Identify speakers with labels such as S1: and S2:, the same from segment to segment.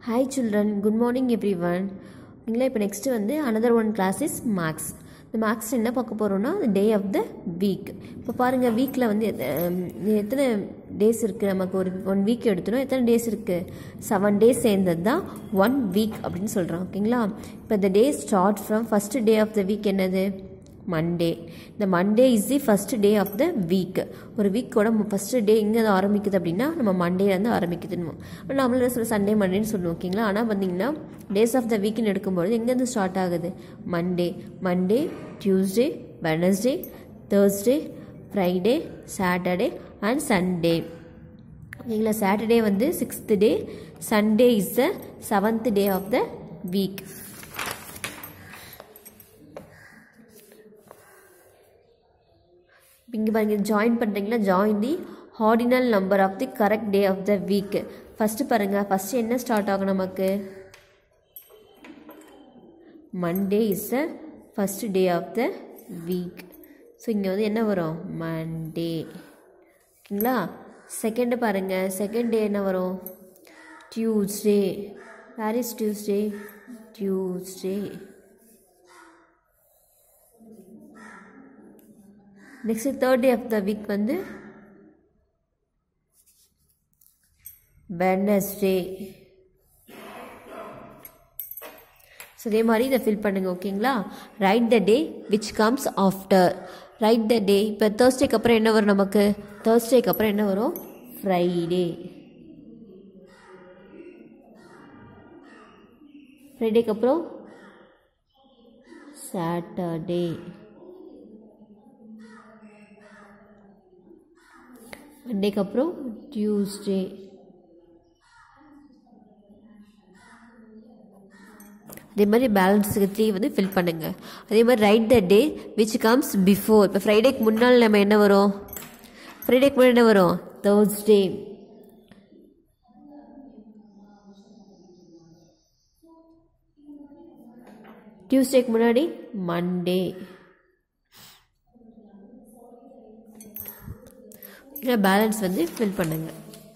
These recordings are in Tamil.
S1: Hi children good morning everyone நீங்களா இப்போ நெக்ஸ்ட்டு வந்து another one class is maths இந்த மேக்ஸ் என்ன பார்க்க போகிறோம்னா டே ஆஃப் த வீக் இப்போ பாருங்கள் வீக்கில் வந்து எத்த- ஹம், எத்தனை டேஸ் இருக்குது நமக்கு ஒரு ஒன் வீக் எடுத்துடும் எத்தனை டேஸ் இருக்குது செவன் டேஸ் சேர்ந்தது தான் ஒன் வீக் அப்படின்னு சொல்கிறோம் ஓகேங்களா இப்போ இந்த day start from first day of the week என்னது மண்டே இந்த Monday is the first day of the week ஒரு வீக்கோட ஃபஸ்ட்டு டே எங்கே ஆரம்பிக்குது அப்படின்னா நம்ம மண்டேலேருந்து ஆரம்பிக்குதுன்னு நம்மள சொல்ல சண்டே மண்டேன்னு சொல்லுவோம் ஓகேங்களா ஆனால் பார்த்தீங்கன்னா டேஸ் ஆஃப் த வீக்னு எடுக்கும்பொழுது எங்கேருந்து ஸ்டார்ட் ஆகுது Monday Monday Tuesday Wednesday Thursday Friday Saturday and Sunday ஓகேங்களா சாட்டர்டே வந்து sixth day Sunday is the seventh day of the week இங்கே பாருங்க ஜாயின் பண்ணுறீங்களா join the ordinal number of the correct day of the week first பாருங்கள் ஃபஸ்ட்டு என்ன ஸ்டார்ட் ஆகும் நமக்கு Monday is the first day of the week so இங்கே வந்து என்ன வரும் மண்டே ஓகேங்களா செகண்டு பாருங்கள் செகண்ட் டே என்ன வரும் Tuesday where is Tuesday Tuesday next third day of the week வந்து வெனஸ்டே ஸோ இதே மாதிரி இதை ஃபில் பண்ணுங்க ஓகேங்களா write the day which comes after write the day இப்போ தேர்ஸ்டேக்கு அப்புறம் என்ன வரும் நமக்கு தேர்ஸ்டேக்கு அப்புறம் என்ன வரும் ஃப்ரைடே ஃப்ரைடேக்கு அப்புறம் சாட்டர்டே மண்டேக்கு அப்புறம் டியூஸ்டே அதே மாதிரி பேலன்ஸுக்கு த்ரீ வந்து ஃபில் பண்ணுங்க அதே மாதிரி write the day which comes before இப்போ ஃப்ரைடேக்கு முன்னால் நம்ம என்ன வரும் ஃப்ரைடேக்கு முன்னாடி என்ன வரும் தேர்ஸ்டே டியூஸ்டேக்கு முன்னாடி மண்டே பேலன்ஸ் வந்து ஃபில் பண்ணுங்க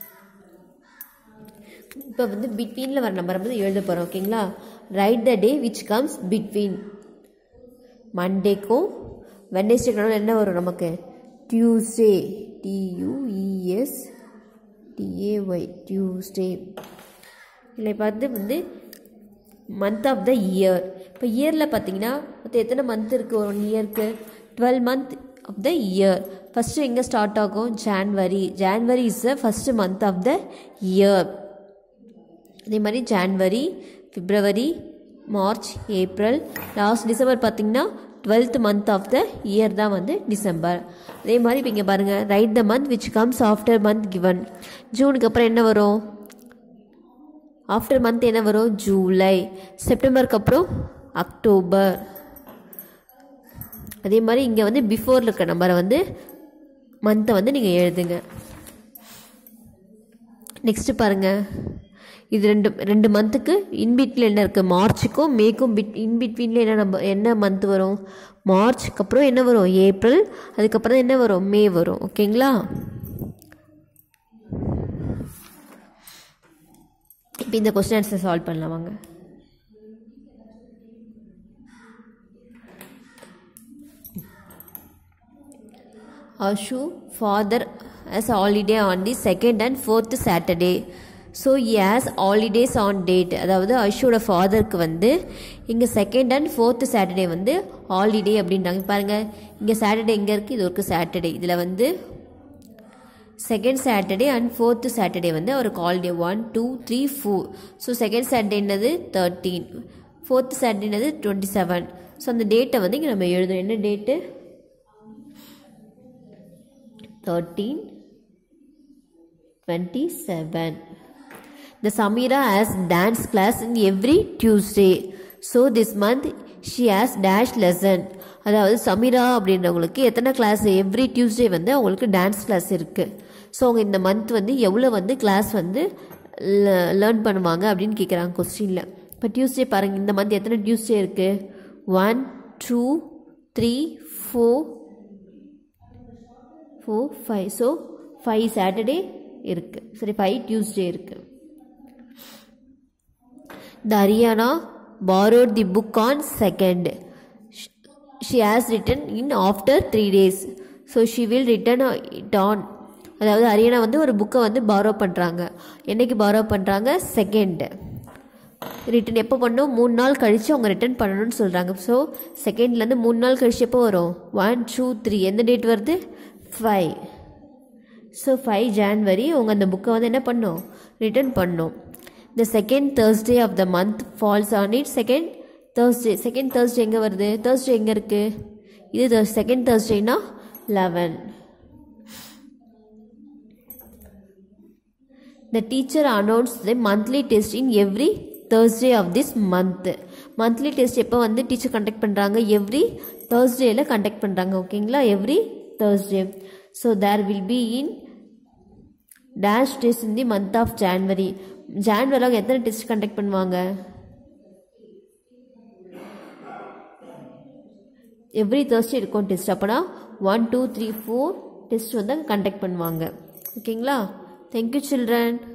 S1: இப்போ வந்து பிட்வீனில் வர நம்பரை வந்து எழுத போகிறோம் ஓகேங்களா write the day which comes between மண்டேக்கும் வெட்னஸ்டேக்கும் என்ன வரும் நமக்கு டியூஸ்டே டியூஇஎஸ் டிஏஒய் டியூஸ்டே இல்லை இப்போ வந்து வந்து மந்த் ஆஃப் த இயர் இப்போ இயரில் பார்த்தீங்கன்னா மொத்தம் எத்தனை மந்த் இருக்குது ஒரு ஒன் இயருக்கு twelve month of the year first எங்கே ஸ்டார்ட் ஆகும் January January is the first month of the year அதே மாதிரி January February March April last December பார்த்தீங்கன்னா twelfth month of the year தான் வந்து டிசம்பர் அதே மாதிரி இப்போ இங்கே பாருங்கள் write the month which comes after month given ஜூனுக்கு அப்புறம் என்ன வரும் ஆஃப்டர் மந்த் என்ன வரும் ஜூலை செப்டம்பருக்கு அப்புறம் அக்டோபர் அதே மாதிரி இங்கே வந்து பிஃபோரில் இருக்க நம்பரை வந்து மந்த்தை வந்து நீங்கள் எழுதுங்க நெக்ஸ்ட்டு பாருங்கள் இது ரெண்டு ரெண்டு மந்த்துக்கு இன்பிட்வீனில் என்ன இருக்குது மார்ச்சுக்கும் மேக்கும் பிட் இன்பிட்வீனில் என்ன நம்ப என்ன மந்த் வரும் மார்ச்சுக்கு அப்புறம் என்ன வரும் ஏப்ரல் அதுக்கப்புறம் என்ன வரும் மே வரும் ஓகேங்களா இப்போ இந்த கொஸ்டின் ஆன்சர் சால்வ் பண்ணலாம் வாங்க Ashu father has holiday on the second and fourth Saturday. So he has holidays on date அதாவது அஷுவோட ஃபாதருக்கு வந்து இங்கே செகண்ட் அண்ட் ஃபோர்த்து சாட்டர்டே வந்து ஹாலிடே அப்படின்றாங்க பாருங்கள் இங்கே சாட்டர்டே எங்கே இருக்குது இது ஒரு சாட்டர்டே இதில் வந்து second Saturday and fourth Saturday வந்து அவருக்கு holiday one two three four so second Saturday என்னது தேர்ட்டீன் ஃபோர்த்து சாட்டர்டே என்னது டுவெண்ட்டி செவன் ஸோ அந்த டேட்டை வந்து இங்கே நம்ம எழுதணும் என்ன date thirteen twenty seven The Samira has dance class in every Tuesday. So this month she has dash lesson. அதாவது சமீரா அப்படின்றவங்களுக்கு எத்தனை கிளாஸ் எவ்ரி டியூஸ்டே வந்து அவங்களுக்கு டான்ஸ் கிளாஸ் இருக்குது ஸோ அவங்க இந்த மந்த் வந்து எவ்வளோ வந்து கிளாஸ் வந்து லேர்ன் பண்ணுவாங்க அப்படின்னு கேட்குறாங்க கொஸ்டினில் இப்போ டியூஸ்டே பாருங்கள் இந்த மந்த் எத்தனை டியூஸ்டே இருக்குது one two three four four five so five Saturday இருக்குது சரி ஃபைவ் டியூஸ்டே இருக்குது the Haryana borrowed the book on second she has return in after three days so she will return it on அதாவது ஹரியானா வந்து ஒரு புக்கை வந்து பாரோ பண்ணுறாங்க என்னைக்கு பாரோ பண்ணுறாங்க செகண்ட் ரிட்டன் எப்போ பண்ணணும் மூணு நாள் கழித்து அவங்க ரிட்டர்ன் பண்ணணும்னு சொல்கிறாங்க ஸோ செகண்ட்லேருந்து மூணு நாள் கழிச்சு எப்போ வரும் ஒன் டூ த்ரீ எந்த டேட் வருது ஃபைவ் ஸோ ஃபைவ் ஜான்வரி அவங்க அந்த புக்கை வந்து என்ன பண்ணும் ரிட்டர்ன் பண்ணும் the second Thursday of the month falls on it second Thursday second Thursday எங்கே வருது தேர்ஸ்டே எங்கே இருக்குது இது செகண்ட் தேர்ஸ்டேனா eleven The teacher announced the monthly test in every Thursday of this month. Monthly test எப்போ வந்து டீச்சர் கண்டக்ட் பண்ணுறாங்க எவ்ரி தேர்ஸ்டேயில் கண்டக்ட் பண்ணுறாங்க ஓகேங்களா every Thursday so there will be in dash test in the month of January ஜான்வரியில் அவங்க எத்தனை டெஸ்ட் கண்டக்ட் பண்ணுவாங்க எவ்ரி தேர்ஸ்டே இருக்கும் டெஸ்ட் அப்போனா one two three four test வந்து கண்டக்ட் பண்ணுவாங்க ஓகேங்களா தேங்க்யூ சில்ட்ரன்